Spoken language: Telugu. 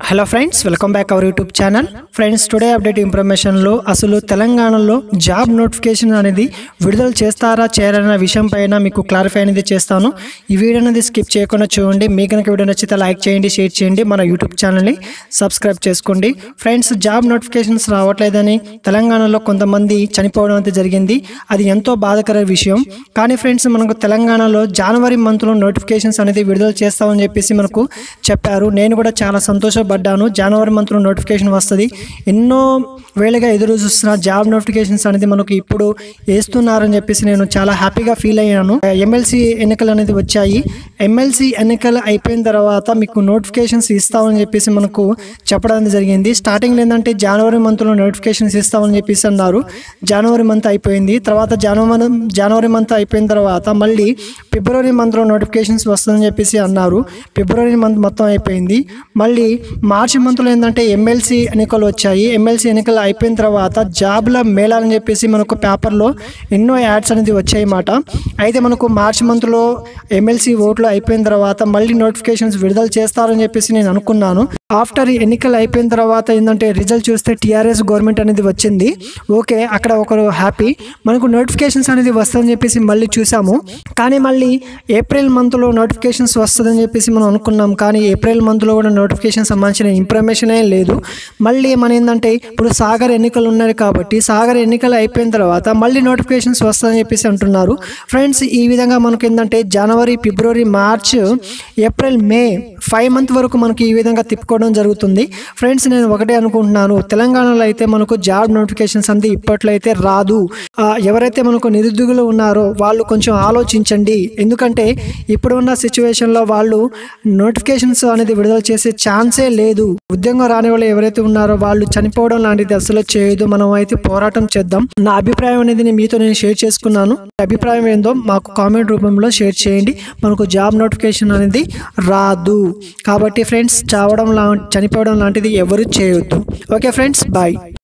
hello friends welcome back our YouTube channel friends today update ఇన్ఫర్మేషన్లో అసలు తెలంగాణలో జాబ్ నోటిఫికేషన్ అనేది విడుదల చేస్తారా చేయాలన్న విషయం పైన మీకు క్లారిఫై అనేది చేస్తాను ఈ వీడియో అనేది స్కిప్ చేయకుండా చూడండి మీకు కనుక వీడియో నచ్చితే లైక్ చేయండి షేర్ చేయండి మన యూట్యూబ్ ఛానల్ని సబ్స్క్రైబ్ చేసుకోండి ఫ్రెండ్స్ జాబ్ నోటిఫికేషన్స్ రావట్లేదని తెలంగాణలో కొంతమంది చనిపోవడం అయితే జరిగింది అది ఎంతో బాధాకర విషయం కానీ ఫ్రెండ్స్ మనకు తెలంగాణలో జనవరి మంత్లో నోటిఫికేషన్స్ అనేది విడుదల చేస్తామని చెప్పేసి మనకు చెప్పారు నేను కూడా చాలా సంతోషపడ్డాను జనవరి మంత్లో నోటిఫికేషన్ వస్తుంది ఎన్నో వేళగా ఎదురు చూస్తున్న జాబ్ నోటిఫికేషన్స్ అనేది మనకు ఇప్పుడు వేస్తున్నారని చెప్పేసి నేను చాలా హ్యాపీగా ఫీల్ అయ్యాను ఎమ్మెల్సీ ఎన్నికలు అనేది వచ్చాయి ఎమ్మెల్సీ ఎన్నికలు అయిపోయిన తర్వాత మీకు నోటిఫికేషన్స్ ఇస్తామని చెప్పేసి మనకు చెప్పడం అనేది జరిగింది స్టార్టింగ్ ఏంటంటే జనవరి మంత్లో నోటిఫికేషన్స్ ఇస్తామని చెప్పేసి అన్నారు జనవరి మంత్ అయిపోయింది తర్వాత జనవరి జనవరి మంత్ అయిపోయిన తర్వాత మళ్ళీ ఫిబ్రవరి మంత్లో నోటిఫికేషన్స్ వస్తుందని చెప్పేసి అన్నారు ఫిబ్రవరి మంత్ మొత్తం అయిపోయింది మళ్ళీ మార్చి మంత్లో ఏంటంటే ఎమ్మెల్సీ ఎన్నికలు వచ్చాయి ఎమ్మెల్సీ ఎన్నికలు అయిపోయిన తర్వాత జాబ్ల మేళాలని చెప్పేసి మనకు పేపర్లో ఎన్నో యాడ్స్ అనేది వచ్చాయి మాట అయితే మనకు మార్చి మంత్లో ఎమ్మెల్సీ ఓట్లు అయిపోయిన తర్వాత మళ్ళీ నోటిఫికేషన్స్ విడుదల చేస్తారని చెప్పేసి నేను అనుకున్నాను ఆఫ్టర్ ఎన్నికలు అయిపోయిన తర్వాత ఏంటంటే రిజల్ట్ చూస్తే టీఆర్ఎస్ గవర్నమెంట్ అనేది వచ్చింది ఓకే అక్కడ ఒకరు హ్యాపీ మనకు నోటిఫికేషన్స్ అనేది వస్తుందని చెప్పేసి మళ్ళీ చూసాము కానీ మళ్ళీ ఏప్రిల్ మంత్లో నోటిఫికేషన్స్ వస్తుందని చెప్పేసి మనం అనుకున్నాం కానీ ఏప్రిల్ మంత్లో కూడా నోటిఫికేషన్ సంబంధించిన ఇన్ఫర్మేషనే లేదు మళ్ళీ మన ఏంటంటే ఇప్పుడు సాగర్ ఎన్నికలు ఉన్నాయి కాబట్టి సాగర్ ఎన్నికలు అయిపోయిన తర్వాత మళ్ళీ నోటిఫికేషన్స్ వస్తుందని చెప్పేసి అంటున్నారు ఫ్రెండ్స్ ఈ విధంగా మనకు ఏంటంటే జనవరి ఫిబ్రవరి March April May five month వరకు మనకి ఈ విధంగా తిప్పుకోవడం జరుగుతుంది ఫ్రెండ్స్ నేను ఒకటే అనుకుంటున్నాను తెలంగాణలో అయితే మనకు జాబ్ నోటిఫికేషన్స్ అంది ఇప్పట్లో అయితే రాదు ఆ, ఎవరైతే మనకు నిరుద్యోగులు ఉన్నారో వాళ్ళు కొంచెం ఆలోచించండి ఎందుకంటే ఇప్పుడు ఉన్న సిచ్యువేషన్లో వాళ్ళు నోటిఫికేషన్స్ అనేది విడుదల చేసే ఛాన్సే లేదు ఉద్యోగం రాని వాళ్ళు ఎవరైతే ఉన్నారో వాళ్ళు చనిపోవడం లాంటిది అసలు చేయదు మనం అయితే పోరాటం చేద్దాం నా అభిప్రాయం అనేది నేను మీతో నేను షేర్ చేసుకున్నాను అభిప్రాయం ఏందో మాకు కామెంట్ రూపంలో షేర్ చేయండి మనకు జాబ్ నోటిఫికేషన్ అనేది రాదు కాబట్టి ఫ్రెండ్స్ చావడం లా చనిపోవడం లాంటిది ఎవరు చేయొద్దు ఓకే ఫ్రెండ్స్ బాయ్